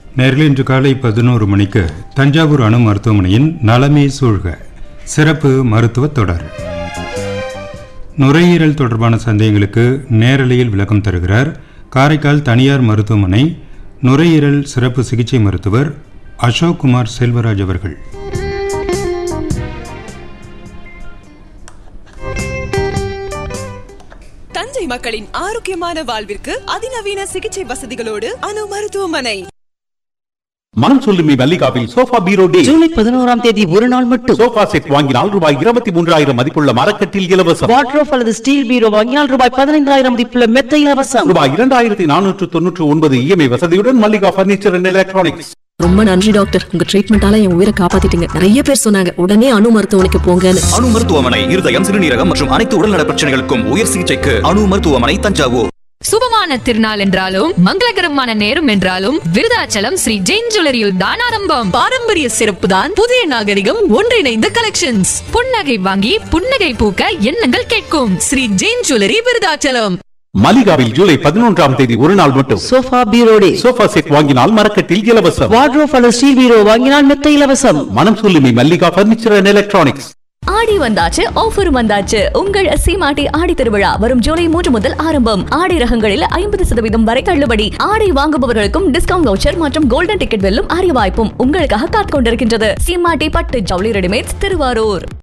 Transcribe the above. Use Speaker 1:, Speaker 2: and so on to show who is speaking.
Speaker 1: நேரில் இன்று காலை பதினோரு மணிக்கு தஞ்சாவூர் அணு மருத்துவமனையின் நலமே சூழ்க சிறப்பு மருத்துவ தொடர் நுரையீரல் தொடர்பான சந்தேகங்களுக்கு நேரலையில் விளக்கம் தருகிறார் காரைக்கால் தனியார் மருத்துவமனை நுரையீரல் சிறப்பு சிகிச்சை மருத்துவர் அசோக் குமார் செல்வராஜ் அவர்கள்
Speaker 2: தஞ்சை மக்களின் ஆரோக்கியமான வாழ்விற்கு அதிநவீன சிகிச்சை வசதிகளோடு அணு மருத்துவமனை
Speaker 3: மனம் சொல்லுமே மல்லிகாவில் சோஃபா பீரோ டே
Speaker 4: ஜூலை பதினோராம் தேதி ஒரு நாள் மட்டும்
Speaker 3: சோஃபா செட் வாங்கினால் ரூபாய் இருபத்தி மூன்றாயிரம் மதிப்புள்ள மரக்கட்டில் இலவசம்
Speaker 4: வாட்ரோப் அல்லது ஸ்டீல் பீரோ வாங்கினால் ரூபாய் பதினைந்தாயிரம் மதிப்புள்ள மெத்த இலவசம்
Speaker 3: ரூபாய் இரண்டாயிரத்தி நானூற்று தொன்னூற்று ஒன்பது இஎம்ஐ வசதியுடன் மல்லிகா பர்னிச்சர் அண்ட் எலக்ட்ரானிக்ஸ்
Speaker 5: ரொம்ப நன்றி டாக்டர் உங்க ட்ரீட்மெண்டால என் உயிரை காப்பாத்திட்டீங்க நிறைய பேர் சொன்னாங்க உடனே அணு மருத்துவமனைக்கு போங்கன்னு
Speaker 6: அணு மருத்துவமனை இருதயம் சிறுநீரகம் மற்றும் அனைத்து உடல்நல பிரச்சனைகளுக்கும் உயர் சிகிச்சைக்கு அணு மருத்துவமனை தஞ்சாவூர்
Speaker 7: சுபமான திருநாள் என்றாலும் மங்களகரமான நேரம் என்றாலும் விருதாச்சலம் ஸ்ரீ ஜெயின் ஜுவல்லரியில் தான் ஆரம்பம்
Speaker 2: பாரம்பரிய சிறப்பு தான் புதிய நாகரிகம் ஒன்றிணைந்த கலெக்ஷன்ஸ்
Speaker 7: புன்னகை வாங்கி புன்னகை பூக்க எண்ணங்கள் கேட்கும்
Speaker 2: ஸ்ரீ ஜெயின் ஜுவல்லரி விருதாச்சலம்
Speaker 3: மல்லிகாவில் ஜூலை பதினொன்றாம் தேதி ஒரு நாள் மட்டும்
Speaker 4: sofa bureau day
Speaker 3: sofa set வாங்கினால் மரக்கட்டில் இலவசம்
Speaker 4: வாட்ரோப் அல்லது ஸ்டீல் பீரோ வாங்கினால் மெத்த இலவசம்
Speaker 3: மனம் சொல்லுமே மல்லிகா பர்னிச்சர் அண்ட் எலக்ட்ரானிக்ஸ்
Speaker 8: ஆடி வந்தாச்சு ஆஃபர் வந்தாச்சு உங்கள் சீமாட்டி ஆடி திருவிழா வரும் ஜூலை மூன்று முதல் ஆரம்பம் ஆடி ரகங்களில் ஐம்பது சதவீதம் வரை தள்ளுபடி ஆடை வாங்குபவர்களுக்கும் டிஸ்கவுண்ட் வவுச்சர் மற்றும் கோல்டன் டிக்கெட் வெல்லும் அரிய வாய்ப்பும் உங்களுக்காக காத்துக் கொண்டிருக்கின்றது சீமாட்டி பட்டு ஜவுளி ரெடிமேட்ஸ் திருவாரூர்